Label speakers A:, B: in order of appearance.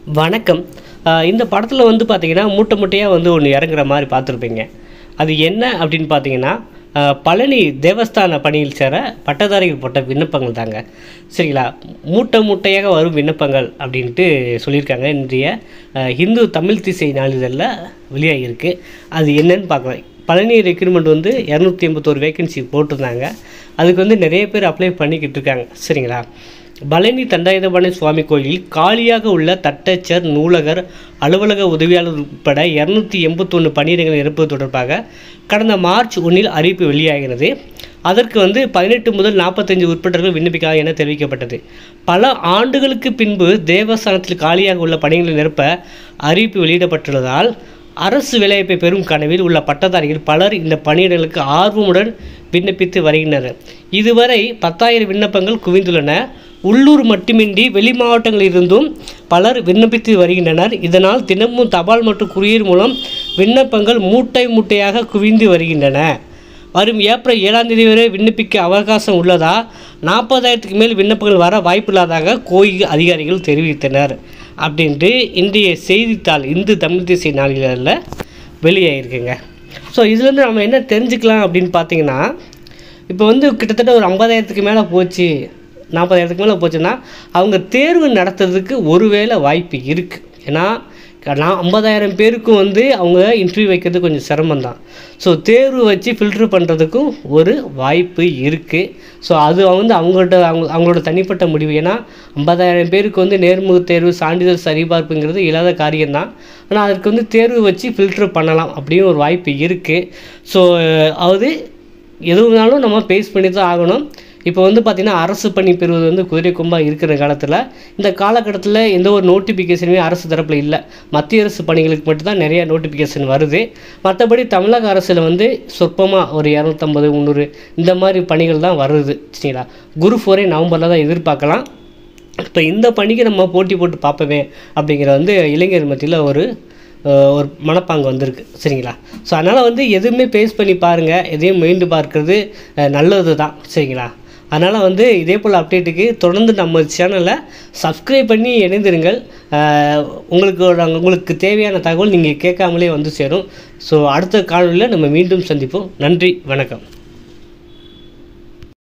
A: வணக்கம் ஆஹ் இந்த படத்தில் வந்து பார்த்தீங்கன்னா மூட்டை மூட்டையாக வந்து ஒன்று இறங்குற மாதிரி பார்த்துருப்பீங்க அது என்ன அப்படின்னு பார்த்தீங்கன்னா ஆஹ் பழனி தேவஸ்தான பணியில் சேர பட்டதாரிகள் போட்ட விண்ணப்பங்கள் தாங்க சரிங்களா மூட்டை மூட்டையாக வரும் விண்ணப்பங்கள் அப்படின்ட்டு சொல்லியிருக்காங்க இன்றைய ஆஹ் இந்து தமிழ் திசை நாளிதழில் வெளியாகிருக்கு அது என்னன்னு பார்க்கலாம் பழனி ரெக்ரூட்மெண்ட் வந்து இரநூத்தி எண்பத்தோரு வேகன்சி போட்டிருந்தாங்க அதுக்கு வந்து நிறைய பேர் அப்ளை பண்ணிக்கிட்டு இருக்காங்க சரிங்களா பழனி தண்டாயுதபாணி சுவாமி கோயிலில் காலியாக உள்ள தட்டச்சர் நூலகர் அலுவலக உதவியாளர் உட்பட இரநூத்தி எண்பத்தொன்று பணியிடங்கள் நிரப்புவது தொடர்பாக கடந்த மார்ச் ஒன்றில் அறிவிப்பு வெளியாகிறது அதற்கு வந்து பதினெட்டு முதல் நாற்பத்தஞ்சு உட்பட்டவர்கள் விண்ணப்பிக்கலாம் என தெரிவிக்கப்பட்டது பல ஆண்டுகளுக்கு பின்பு தேவஸ்தானத்தில் காலியாக உள்ள பணிகளை நிரப்ப அறிவிப்பு வெளியிடப்பட்டுள்ளதால் அரசு வேலைவாய்ப்பை பெறும் கனவில் உள்ள பட்டதாரிகள் பலர் இந்த பணியிடங்களுக்கு ஆர்வமுடன் விண்ணப்பித்து வருகின்றனர் இதுவரை பத்தாயிரம் விண்ணப்பங்கள் குவிந்துள்ளன உள்ளூர் மட்டுமின்றி வெளி மாவட்டங்களிலிருந்தும் பலர் விண்ணப்பித்து வருகின்றனர் இதனால் தினமும் தபால் மற்றும் குரியர் மூலம் விண்ணப்பங்கள் மூட்டை மூட்டையாக குவிந்து வருகின்றன வரும் ஏப்ரல் ஏழாம் தேதி வரை விண்ணப்பிக்க அவகாசம் உள்ளதா நாற்பதாயிரத்துக்கு மேல் விண்ணப்பங்கள் வர வாய்ப்பில்லாதாக கோயில் அதிகாரிகள் தெரிவித்தனர் அப்படின்ட்டு இன்றைய செய்தித்தாள் இந்து தமிழ் தேசிய நாளிதழில் வெளியாகிருக்குங்க ஸோ இதுலேருந்து நம்ம என்ன தெரிஞ்சுக்கலாம் அப்படின்னு பார்த்தீங்கன்னா இப்போ வந்து கிட்டத்தட்ட ஒரு ஐம்பதாயிரத்துக்கு மேலே போச்சு நாற்பதாயிரத்துக்கு மேலே போச்சுன்னா அவங்க தேர்வு நடத்துறதுக்கு ஒருவேளை வாய்ப்பு இருக்குது ஏன்னா நான் ஐம்பதாயிரம் பேருக்கும் வந்து அவங்க இன்டர்வியூ வைக்கிறது கொஞ்சம் சிரமம் தான் ஸோ தேர்வு வச்சு ஃபில்ட்ரு பண்ணுறதுக்கும் ஒரு வாய்ப்பு இருக்குது ஸோ அது வந்து அவங்கள்ட்ட அவங்க அவங்களோட தனிப்பட்ட முடிவு ஏன்னா ஐம்பதாயிரம் பேருக்கு வந்து நேர்முக தேர்வு சான்றிதழ் சரிபார்ப்புங்கிறது இல்லாத காரியம்தான் ஆனால் அதற்கு வந்து தேர்வு வச்சு ஃபில்ட்ரு பண்ணலாம் அப்படின்னு ஒரு வாய்ப்பு இருக்குது ஸோ அது எதுனாலும் நம்ம பேஸ் பண்ணி தான் ஆகணும் இப்போ வந்து பார்த்திங்கன்னா அரசு பணி பெறுவது வந்து குதிரை கொம்பாக இருக்கிற காலத்தில் இந்த காலகட்டத்தில் எந்த ஒரு நோட்டிஃபிகேஷனுமே அரசு தரப்பில் இல்லை மத்திய அரசு பணிகளுக்கு மட்டும்தான் நிறைய நோட்டிஃபிகேஷன் வருது மற்றபடி தமிழக அரசில் வந்து சொற்பமாக ஒரு இரநூத்தம்பது முந்நூறு இந்த மாதிரி பணிகள் தான் வருது சரிங்களா குரு ஃபோரே நவம்பரில் தான் எதிர்பார்க்கலாம் இப்போ இந்த பணிக்கு நம்ம போட்டி போட்டு பார்ப்போமே அப்படிங்கிற வந்து இளைஞர் மத்தியில் ஒரு அஹ், ஒரு மனப்பாங்கு வந்திருக்கு சரிங்களா ஸோ அதனால் வந்து எதுவுமே பேஸ் பண்ணி பாருங்கள் எதையும் மீண்டு பார்க்கறது அஹ், நல்லது தான் சரிங்களா அதனால் வந்து இதே போல் அப்டேட்டுக்கு தொடர்ந்து நம்ம சேனலை சப்ஸ்கிரைப் பண்ணி இணைந்திருங்கள் அஹ், உங்களுக்கு நாங்கள் உங்களுக்கு தேவையான தகவல் நீங்கள் கேட்காமலே வந்து சேரும் ஸோ அடுத்த காணொலியில் நம்ம மீண்டும் சந்திப்போம் நன்றி வணக்கம்